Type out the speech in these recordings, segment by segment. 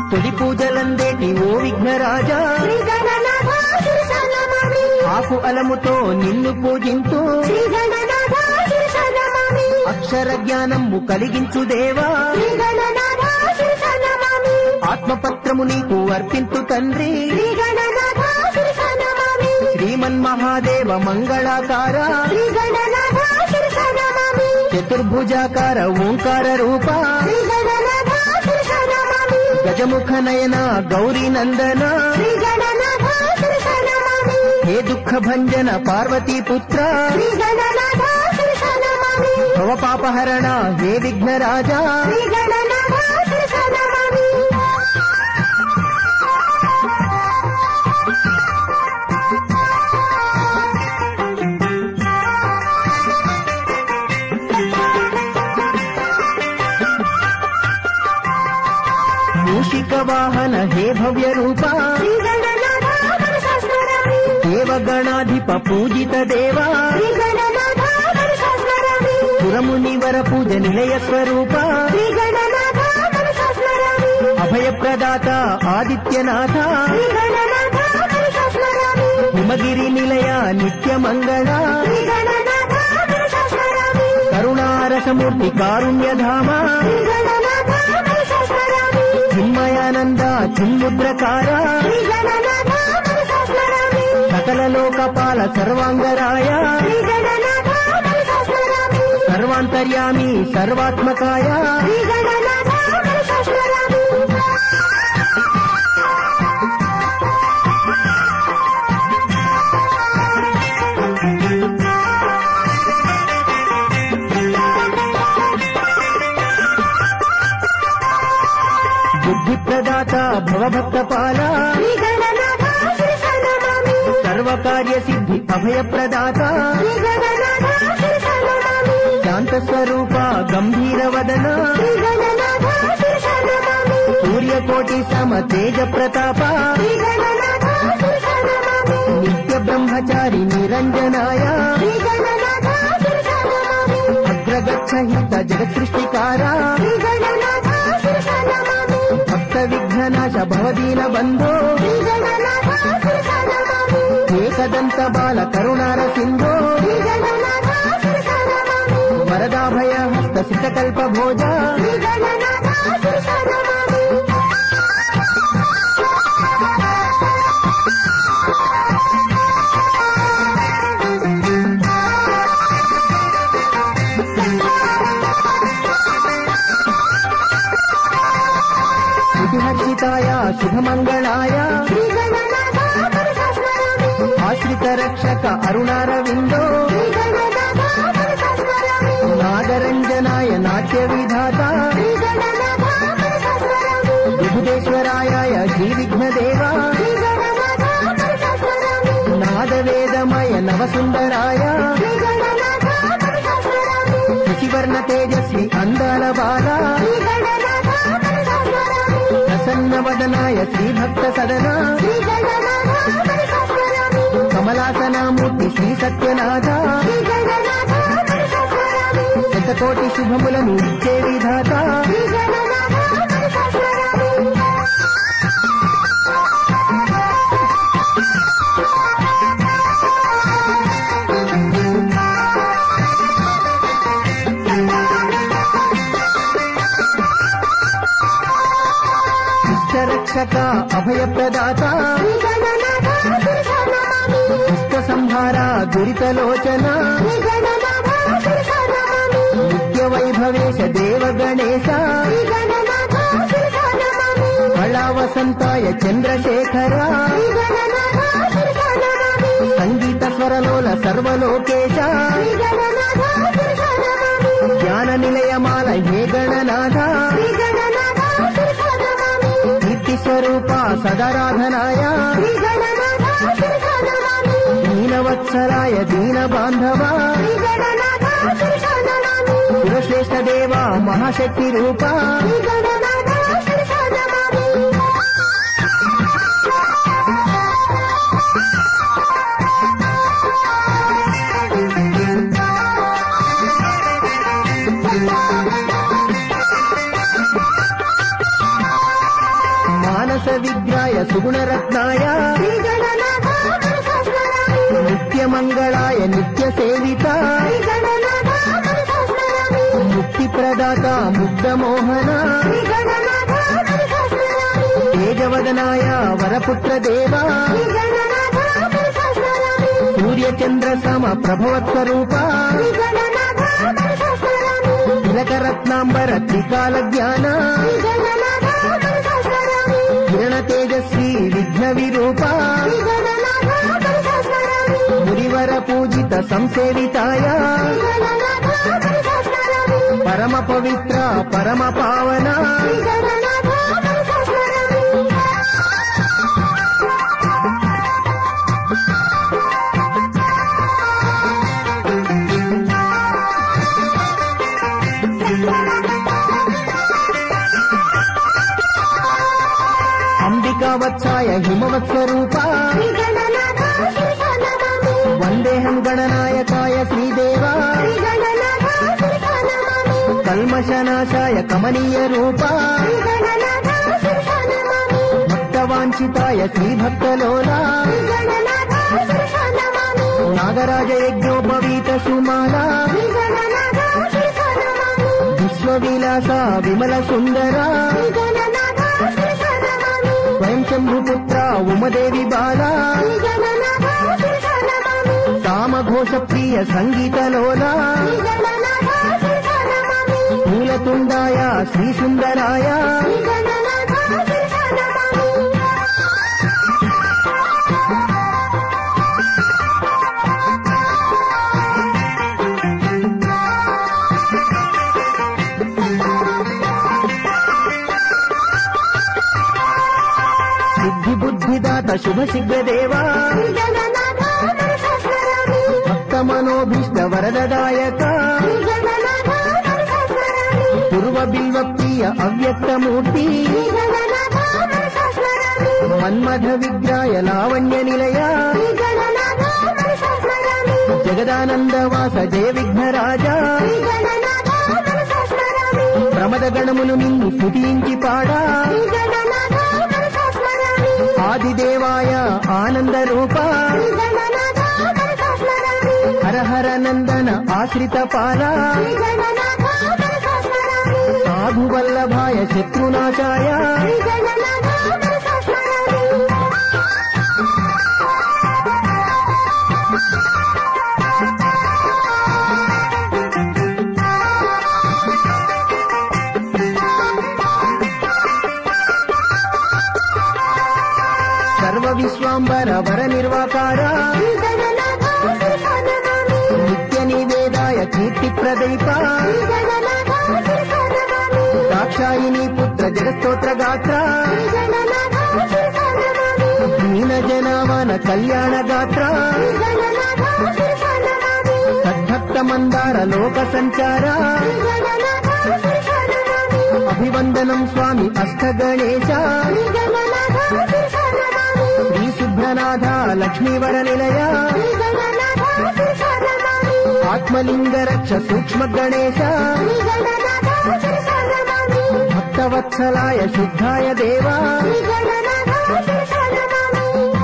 తొలి పూజలందేటి ఓ విఘ్నరాజా శ్రీ గణనాథ శిరస నమామి ఆకు అలముతో నిన్ను పూజింతూ శ్రీ గణనాథ శిరస నమామి అక్షర జ్ఞానము కలిగించు దేవా శ్రీ గణనాథ శిరస నమామి ఆత్మపత్రము నీకు అర్పింతు తండ్రి శ్రీ గణనాథ శిరస నమామి శ్రీమన్ మహాదేవ మంగళాకార శ్రీ గణనాథ శిరస నమామి చతుర్భుజాకార ఓంకార రూప శ్రీ గణనాథ శిరస నమామి గజముఖ నయన గౌరీ నందన శ్రీ గణనాథ శిరస నమామి హే దుఃఖ భంజన పార్వతీ పుత్ర శ్రీ గణనాథ శిరస నమామి భవ పాపహరణ హే విఘ్నరాజా శ్రీ గణనాథ శిరస నమామి మూషిక వాహన హే భవ్య రూప శ్రీ గణనాథ మనసా స్మరామి దేవగణాధిప పూజిత దేవా శ్రీ గణనాథ మనసా స్మరామి పురమునివర పూజ నిలయ స్వరూప శ్రీ గణనాథ మనసా స్మరామి అభయ ప్రదాత ఆదిత్యనాథ శ్రీ గణనాథ మనసా స్మరామి హిమగిరి నిలయ నిత్య మంగళ శ్రీ గణనాథ మనసా స్మరామి కరుణారసమూర్తి కారుణ్యధామ శ్రీ గణనాథ మనసా స్మరామి చిన్మయానంద చిన్ముద్రకార శ్రీ గణనాథ మనసా స్మరామి సకల లోకపాల సర్వాంగరాయ శ్రీ గణనాథ మనసా స్మరామి సర్వాంతర్యామి సర్వాత్మకాయ శ్రీ గణనాథ మనసా స్మరామి బుద్ధి ప్రదాత భవభక్త పాల శ్రీ గణనాథ శిరస నమామి సర్వకార్య సిద్ధి అభయ ప్రదాత శ్రీ గణనాథ శిరస నమామి శాంత స్వరూప గంభీర వదన శ్రీ గణనాథ శిరస నమామి సూర్యకోటి సమ తేజ ప్రతాప శ్రీ గణనాథ శిరస నమామి నిత్య బ్రహ్మచారి నిరంజనాయ శ్రీ గణనాథ శిరస నమామి అగ్రగచ్చ హిత జగత్ సృష్టికార శ్రీ గణనాథ శిరస నమామి భక్త విఘ్ననాశ భవదీన బంధో శ్రీ గణనాథ శిరస నమామి ఏకదంత బాల కరుణార సింధో శ్రీ గణనాథ శిరస నమామి వరదాభయ హస్త సిద్ధకల్ప భోజ శ్రీ గణనాథ శిరస నమామి శుభిహర్షితాయ శుభమంగళాయ శ్రీ గణనాథ మనసా స్మరామి ఆశ్రిత రక్షక అరుణారవిందో శ్రీ గణనాథ మనసా స్మరామి నాగరంజనాయ నాట్య విధాత శ్రీ గణనాథ మనసా స్మరామి విభుదేశ్వరాయ శ్రీ విఘ్నదేవ శ్రీ గణనాథ మనసా స్మరామి నాదవేదమయ నవసుందరాయ శ్రీ గణనాథ మనసా స్మరామి శశివర్ణ తేజస్వి అందాల బాల శ్రీ గణనాథ మనసా స్మరామి ప్రసన్న వదనాయ శ్రీభక్త సదన శ్రీ గణనాథ మనసా స్మరామి కమలాసనామూర్తి శ్రీ సత్యనాథ శ్రీ గణనాథ మనసా స్మరామి శతకోటి శుభములను ఇచ్చే విధాత శ్రీ గణనాథ మనసా స్మరామి ఇష్టరక్షక అభయ ప్రదాత శ్రీ గణనాథ శిరస నమామి దుష్ట సంహార దురితలోచన శ్రీ గణనాథ శిరస నమామి నిత్య వైభవేశ దేవ గణేశ శ్రీ గణనాథ శిరస నమామి కళా వసంతాయ చంద్రశేఖర శ్రీ గణనాథ శిరస నమామి సంగీత స్వరలోల సర్వలోకేశ శ్రీ గణనాథ శిరస నమామి జ్ఞాన నిలయమాల హే గణనాథ శ్రీ గణనాథ శిరస నమామి కీర్తి స్వరూప సదరాధనాయ శ్రీ గణనాథ శిరస నమామి దీనవత్సరాయ దీన బాంధవ శ్రీ గణనాథ శిరస నమామి సురశ్రేష్ఠ దేవ మహాశక్తి రూప శ్రీ గణనాథ శిరస నమామి విగ్రాయ సుగుణరత్నాయ శ్రీ గణనాథ మనసస్మరామి నిత్యమంగళాయ నిత్య సేవిత శ్రీ గణనాథ మనసస్మరామి ముక్తి ప్రదాత ముగ్ధమోహన శ్రీ గణనాథ మనసస్మరామి తేజవదనాయ వరపుత్ర దేవా శ్రీ గణనాథ మనసస్మరామి సూర్యచంద్ర సమ ప్రభవత్స్వరూప శ్రీ గణనాథ మనసస్మరామి తిలకరత్నాంబర త్రికాల జ్ఞాన శ్రీ గణనాథ మనసస్మరామి కిరణ తేజస్వి విఘ్న విరూప శ్రీ గణనాథ మనసస్మరామి మురివర పూజిత సంసేవితాయ శ్రీ గణనాథ మనసస్మరామి పరమ పవిత్ర పరమ పావన శ్రీ గణనాథ మనసస్మరామి అంబికా వత్సాయ హిమవత్స్వరూప శ్రీ గణనాథ శిరసానమామి వందేహం గణనాయకాయ శ్రీదేవ శ్రీ గణనాథ శిరసానమామి కల్మషనాశాయ కమనీయ రూప శ్రీ గణనాథ శిరసానమామి భక్తవాంఛితాయ శ్రీభక్తలోల శ్రీ గణనాథ శిరసానమామి నాగరాజ యజ్ఞోపవీత సుమాల శ్రీ గణనాథ శిరసానమామి విశ్వవిలాస విమల సుందర శ్రీ గణనాథ శిరసానమామి స్వయం శంభుపుత్ర ఉమదేవి బాల శ్రీ గణనాథ శిరసానమామి కామఘోష ప్రియ సంగీతలోల శ్రీ గణనాథ శిరసానమామి మూలతుండాయ శ్రీ సుందరాయ శ్రీ గణనాథ శిరసానమామి సిద్ధి బుద్ధిదాత శుభ శీఘ్రదేవా శ్రీ గణనాథ మనసస్మరామి భక్త మనోభీష్ట వరదదాయక శ్రీ గణనాథ మనసస్మరామి పూర్వ బిల్వ ప్రియ అవ్యక్తమూర్తి శ్రీ గణనాథ మనసస్మరామి మన్మథ విగ్రాయ లావణ్య నిలయ శ్రీ గణనాథ మనసస్మరామి జగదానందవాస జయ విఘ్నరాజ శ్రీ గణనాథ మనసస్మరామి ప్రమద గణములు నిన్ను స్తుతించి పాడా శ్రీ గణనాథ మనసస్మరామి ఆదిదేవాయ ఆనంద రూప శ్రీ గణనాథ మనసస్మరామి హర హర నందన ఆశ్రిత పాల శ్రీ గణనాథ మనసస్మరామి సాధు వల్లభాయ శత్రునాశాయ శ్రీ గణనాథ మనసస్మరామి సర్వ విశ్వాంబర వర నిర్వాకార శ్రీ గణనాథ శిరసానమామి నిత్య నివేదాయ కీర్తి ప్రదీప శ్రీ గణనాథ శిరసానమామి దాక్షాయిని పుత్ర జగస్తోత్ర గాత్ర శ్రీ గణనాథ శిరసానమామి దీన జనావన కళ్యాణ గాత్ర శ్రీ గణనాథ శిరసానమామి సద్భక్త మందార లోక సంచార శ్రీ గణనాథ శిరసానమామి అభివందనం స్వామి అష్ట గణేశ శ్రీ గణనాథ శిరసానమామి శ్రీ శుభ్రనాథ లక్ష్మీవర నిలయ శ్రీ గణనాథ శిరసానమామి ఆత్మలింగ రక్ష సూక్ష్మ గణేశ శ్రీ గణనాథ శిరసానమామి భక్తవత్సలాయ శుద్ధాయ దేవా శ్రీ గణనాథ శిరసానమామి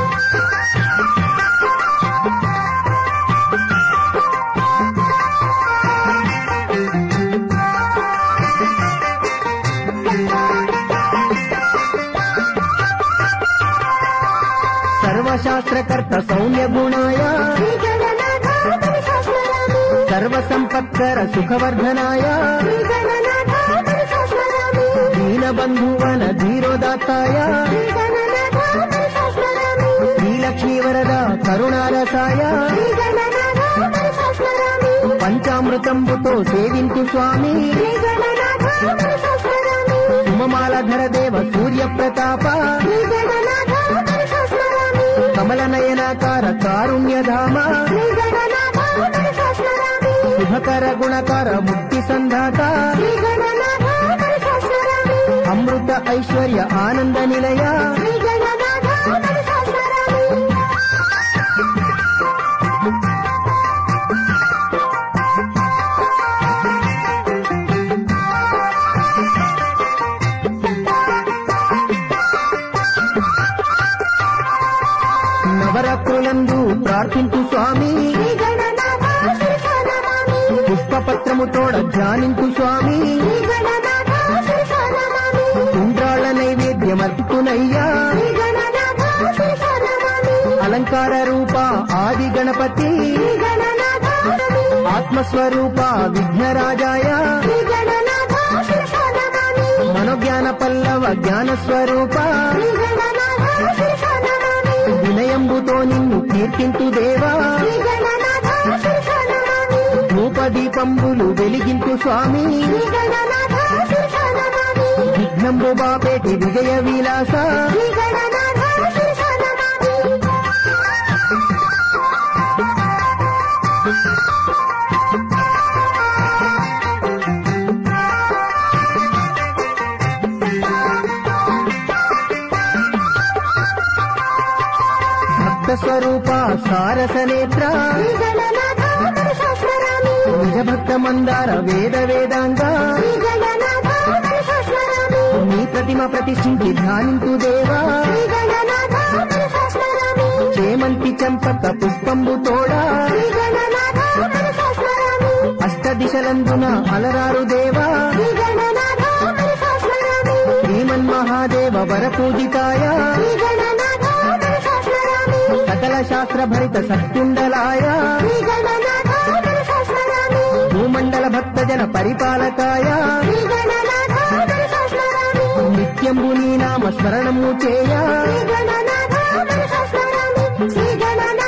సర్వశాస్త్రకర్త సౌమ్య గుణాయ శ్రీ గణనాథ మనసస్మరామి సర్వ సంపత్కర సుఖవర్ధనాయ శ్రీ గణనాథ మనసస్మరామి దీనబంధువన ధీరోదాత్తాయ శ్రీ గణనాథ మనసస్మరామి శ్రీలక్ష్మీ వరద కరుణారసాయ శ్రీ గణనాథ మనసస్మరామి పంచామృతంబుతో సేవింతు స్వామి శ్రీ గణనాథ మనసస్మరామి సుమమాలధర దేవ సూర్య ప్రతాప శ్రీ గణనాథ మనసస్మరామి కమల నయనాకార కారుణ్యధామ శ్రీ గణనాథ మనసస్మరామి శుభకర గుణకర ముక్తి సంధాత శ్రీ గణనాథ మనసస్మరామి అమృత ఐశ్వర్య ఆనంద నిలయ శ్రీ గణనాథ మనసస్మరామి సర్వ ప్రార్థింతు స్వామి శ్రీ గణనాథ శిరసా నమామి పుష్పపత్రము తోడ ధ్యానింతు స్వామి శ్రీ గణనాథ శిరసా నమామి ఉండ్రాళ్ల నైవేద్యమర్పునయ్యా శ్రీ గణనాథ శిరసా నమామి అలంకార రూప ఆది గణపతి శ్రీ గణనాథ నమామి ఆత్మస్వరూప విఘ్నరాజాయ శ్రీ గణనాథ శిరసా నమామి మనోజ్ఞాన పల్లవ జ్ఞాన స్వరూప శ్రీ గణనాథ శిరసా నమామి వినయంబుతో నిన్ను కీర్తింతు దేవా శ్రీ గణనాథ శిరసా నమామి ధూపదీపంబులు వెలిగింతు స్వామి శ్రీ గణనాథ శిరసా నమామి విఘ్నంబు బాపేటి విజయ విలాస శ్రీ గణనాథ శిరసా నమామి భక్త స్వరూప సారస నేత్ర శ్రీ గణనాథ మనసాస్మరామి నిజ భక్త మందార వేద వేదాంగ శ్రీ గణనాథ మనసాస్మరామి నీ ప్రతిమ ప్రతిష్ఠించి ధ్యానింతు దేవా శ్రీ గణనాథ మనసాస్మరామి చేమంతి చంపక పుష్పంబు తోడా శ్రీ గణనాథ మనసాస్మరామి అష్ట దిశలందున అలరారు దేవా శ్రీ గణనాథ మనసాస్మరామి శ్రీమన్ మహాదేవ వరపూజితాయ శ్రీ గణనాథ మనసాస్మరామి సకల శాస్త్ర భరిత సత్యుండలాయ శ్రీ గణనాథ మనసాస్మరామి భూమండల భక్త జన పరిపాలకాయ శ్రీ గణనాథ మనసాస్మరామి నిత్యంబు నీ నామ స్మరణము చేయ శ్రీ గణనాథ మనసాస్మరామి శ్రీ గణనాథ